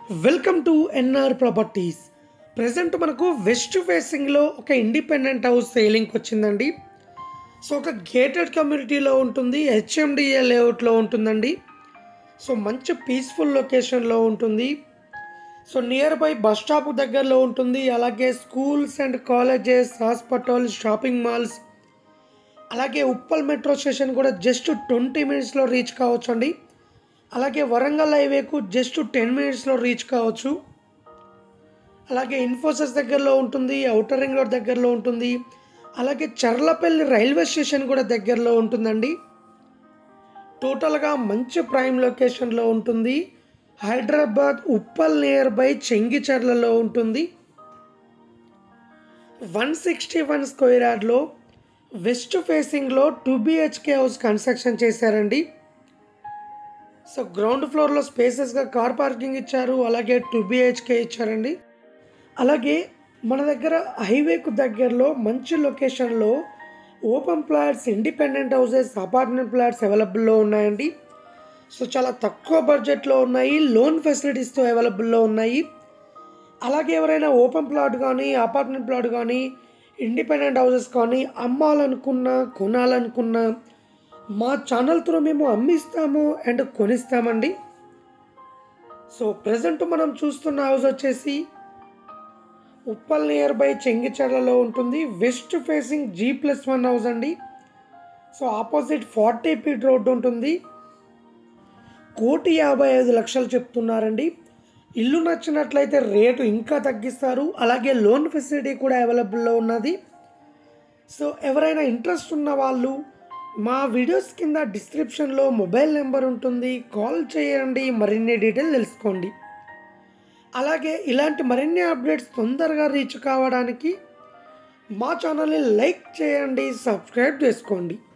welcome to NR properties present మనకు west ఫేసింగ్లో ఒక ఇండిపెండెంట్ హౌస్ సేలింగ్కి వచ్చిందండి సో ఒక గేటెడ్ కమ్యూనిటీలో ఉంటుంది హెచ్ఎండిఏ లేఅవుట్లో ఉంటుందండి సో మంచి పీస్ఫుల్ లొకేషన్లో ఉంటుంది so near by bus stop దగ్గరలో ఉంటుంది అలాగే schools and colleges hospital shopping malls అలాగే ఉప్పల్ మెట్రో స్టేషన్ కూడా జస్ట్ ట్వంటీ మినిట్స్లో రీచ్ కావచ్చు అండి అలాగే వరంగల్ హైవేకు జస్ట్ టెన్ మినిట్స్లో రీచ్ కావచ్చు అలాగే ఇన్ఫోసిస్ దగ్గరలో ఉంటుంది అవుటర్ రింగ్ రోడ్ దగ్గరలో ఉంటుంది అలాగే చర్లపల్లి రైల్వే స్టేషన్ కూడా దగ్గరలో ఉంటుందండి టోటల్గా మంచి ప్రైమ్ లొకేషన్లో ఉంటుంది హైదరాబాద్ ఉప్పల్ నియర్ బై చెంగిచర్లలో ఉంటుంది వన్ సిక్స్టీ వన్ స్క్వేర్ యార్డ్లో వెస్ట్ ఫేసింగ్లో టూ బిహెచ్కే హౌస్ కన్స్ట్రక్షన్ చేశారండి సో గ్రౌండ్ ఫ్లోర్లో స్పేసెస్గా కార్ పార్కింగ్ ఇచ్చారు అలాగే టూ బిహెచ్కే ఇచ్చారండి అలాగే మన దగ్గర హైవేకు దగ్గరలో మంచి లొకేషన్లో open plots independent houses apartment plots అవైలబుల్లో ఉన్నాయండి సో చాలా తక్కువ బడ్జెట్లో ఉన్నాయి లోన్ ఫెసిలిటీస్తో అవైలబుల్లో ఉన్నాయి అలాగే ఎవరైనా ఓపెన్ ప్లాట్ కానీ అపార్ట్మెంట్ ప్లాట్ కానీ ఇండిపెండెంట్ హౌసెస్ కానీ అమ్మాలనుకున్నా కొనాలనుకున్నా మా ఛానల్ త్రూ మేము అమ్మిస్తాము అండ్ కొనిస్తామండి సో ప్రజెంట్ మనం చూస్తున్న హౌస్ వచ్చేసి ఉప్పల్ నియర్ బై చెంగిచెర్లలో ఉంటుంది west facing G plus one house అండి so opposite forty feet road ఉంటుంది కోటి యాభై ఐదు లక్షలు చెప్తున్నారండి ఇల్లు నచ్చినట్లయితే రేటు ఇంకా తగ్గిస్తారు అలాగే లోన్ ఫెసిలిటీ కూడా అవైలబుల్లో ఉన్నది సో ఎవరైనా ఇంట్రెస్ట్ ఉన్న వాళ్ళు మా వీడియోస్ కింద డిస్క్రిప్షన్లో మొబైల్ నెంబర్ ఉంటుంది కాల్ చేయండి మరిన్ని డీటెయిల్ తెలుసుకోండి అలాగే ఇలాంటి మరిన్ని అప్డేట్స్ తొందరగా రీచ్ కావడానికి మా ఛానల్ని లైక్ చేయండి సబ్స్క్రైబ్ చేసుకోండి